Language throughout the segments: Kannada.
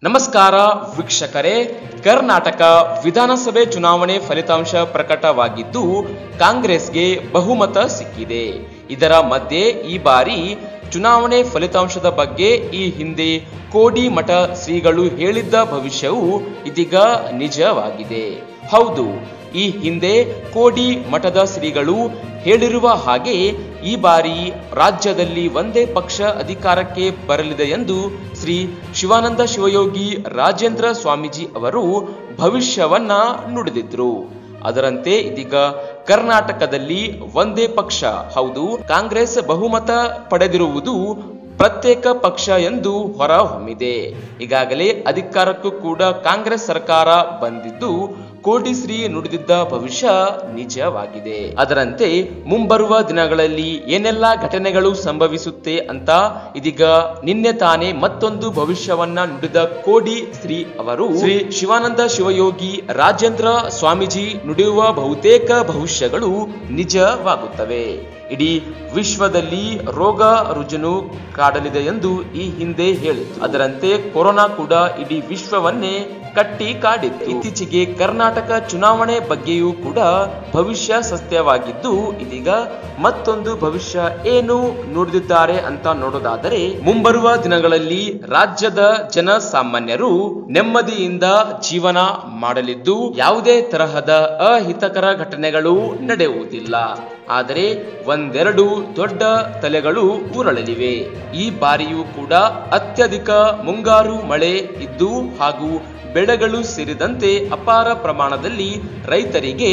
ನಮಸ್ಕಾರ ವೀಕ್ಷಕರೇ ಕರ್ನಾಟಕ ವಿಧಾನಸಭೆ ಚುನಾವಣೆ ಫಲಿತಾಂಶ ಪ್ರಕಟವಾಗಿದ್ದು ಕಾಂಗ್ರೆಸ್ಗೆ ಬಹುಮತ ಸಿಕ್ಕಿದೆ ಇದರ ಮಧ್ಯೆ ಈ ಬಾರಿ ಚುನಾವಣೆ ಫಲಿತಾಂಶದ ಬಗ್ಗೆ ಈ ಹಿಂದೆ ಕೋಡಿ ಮಠ ಶ್ರೀಗಳು ಹೇಳಿದ್ದ ಭವಿಷ್ಯವು ಇದೀಗ ನಿಜವಾಗಿದೆ ಹೌದು ಈ ಹಿಂದೆ ಕೋಡಿ ಮಠದ ಶ್ರೀಗಳು ಹೇಳಿರುವ ಹಾಗೆ ಈ ಬಾರಿ ರಾಜ್ಯದಲ್ಲಿ ಒಂದೇ ಪಕ್ಷ ಅಧಿಕಾರಕ್ಕೆ ಬರಲಿದೆ ಎಂದು ಶ್ರೀ ಶಿವಾನಂದ ಶಿವಯೋಗಿ ರಾಜೇಂದ್ರ ಸ್ವಾಮೀಜಿ ಅವರು ಭವಿಷ್ಯವನ್ನ ನುಡಿದಿದ್ರು ಅದರಂತೆ ಇದೀಗ ಕರ್ನಾಟಕದಲ್ಲಿ ಒಂದೇ ಪಕ್ಷ ಹೌದು ಕಾಂಗ್ರೆಸ್ ಬಹುಮತ ಪಡೆದಿರುವುದು ಪ್ರತ್ಯೇಕ ಪಕ್ಷ ಎಂದು ಹೊರಹೊಮ್ಮಿದೆ ಈಗಾಗಲೇ ಅಧಿಕಾರಕ್ಕೂ ಕೂಡ ಕಾಂಗ್ರೆಸ್ ಸರ್ಕಾರ ಬಂದಿದ್ದು ಕೋಟಿಶ್ರೀ ನುಡಿದಿದ್ದ ಭವಿಷ್ಯ ನಿಜವಾಗಿದೆ ಅದರಂತೆ ಮುಂಬರುವ ದಿನಗಳಲ್ಲಿ ಏನೆಲ್ಲ ಘಟನೆಗಳು ಸಂಭವಿಸುತ್ತೆ ಅಂತ ಇದೀಗ ನಿನ್ನೆ ತಾನೇ ಮತ್ತೊಂದು ಭವಿಷ್ಯವನ್ನ ನುಡಿದ ಕೋಡಿ ಶ್ರೀ ಅವರು ಶ್ರೀ ಶಿವಾನಂದ ಶಿವಯೋಗಿ ರಾಜೇಂದ್ರ ಸ್ವಾಮೀಜಿ ನುಡಿಯುವ ಬಹುತೇಕ ಭವಿಷ್ಯಗಳು ನಿಜವಾಗುತ್ತವೆ ಇಡೀ ವಿಶ್ವದಲ್ಲಿ ರೋಗ ರುಜುನು ಕಾಡಲಿದೆ ಎಂದು ಈ ಹಿಂದೆ ಹೇಳಿತ್ತು ಅದರಂತೆ ಕೊರೋನಾ ಕೂಡ ಇಡೀ ವಿಶ್ವವನ್ನೇ ಕಟ್ಟಿ ಕಾಡಿತ್ತು ಇತ್ತೀಚೆಗೆ ಕರ್ನಾಟಕ ಚುನಾವಣೆ ಬಗ್ಗೆಯೂ ಕೂಡ ಭವಿಷ್ಯ ಸತ್ಯವಾಗಿದ್ದು ಇದೀಗ ಮತ್ತೊಂದು ಭವಿಷ್ಯ ಏನು ನುಡಿದಿದ್ದಾರೆ ಅಂತ ನೋಡೋದಾದರೆ ಮುಂಬರುವ ದಿನಗಳಲ್ಲಿ ರಾಜ್ಯದ ಜನಸಾಮಾನ್ಯರು ನೆಮ್ಮದಿಯಿಂದ ಜೀವನ ಮಾಡಲಿದ್ದು ಯಾವುದೇ ತರಹದ ಅಹಿತಕರ ಘಟನೆಗಳು ನಡೆಯುವುದಿಲ್ಲ ಆದರೆ ಒಂದೆರಡು ದೊಡ್ಡ ತಲೆಗಳು ಉರುಳಲಿವೆ ಈ ಬಾರಿಯೂ ಕೂಡ ಅತ್ಯಧಿಕ ಮುಂಗಾರು ಮಳೆ ಇದ್ದು ಹಾಗೂ ಬೆಳೆಗಳು ಸೇರಿದಂತೆ ಅಪಾರ ಪ್ರಮಾಣದಲ್ಲಿ ರೈತರಿಗೆ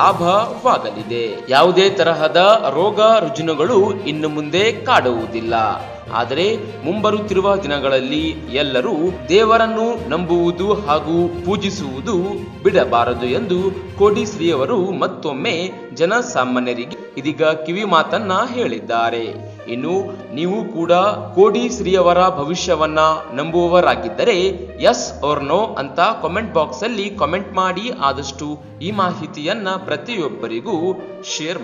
ಲಾಭವಾಗಲಿದೆ ಯಾವುದೇ ತರಹದ ರೋಗ ರುಜಿನಗಳು ಇನ್ನು ಮುಂದೆ ಕಾಡುವುದಿಲ್ಲ ಆದರೆ ಮುಂಬರುತ್ತಿರುವ ದಿನಗಳಲ್ಲಿ ಎಲ್ಲರೂ ದೇವರನ್ನು ನಂಬುವುದು ಹಾಗೂ ಪೂಜಿಸುವುದು ಬಿಡಬಾರದು ಎಂದು ಕೋಡಿಶ್ರೀಯವರು ಮತ್ತೊಮ್ಮೆ ಜನಸಾಮಾನ್ಯರಿಗೆ ಇದೀಗ ಕಿವಿ ಮಾತನ್ನ ಹೇಳಿದ್ದಾರೆ ಇನ್ನು ನೀವು ಕೂಡ ಕೋಡಿಶ್ರೀಯವರ ಭವಿಷ್ಯವನ್ನ ನಂಬುವವರಾಗಿದ್ದರೆ ಎಸ್ ಆರ್ ನೋ ಅಂತ ಕಾಮೆಂಟ್ ಬಾಕ್ಸ್ ಅಲ್ಲಿ ಕಾಮೆಂಟ್ ಮಾಡಿ ಆದಷ್ಟು ಈ ಮಾಹಿತಿಯನ್ನ ಪ್ರತಿಯೊಬ್ಬರಿಗೂ ಶೇರ್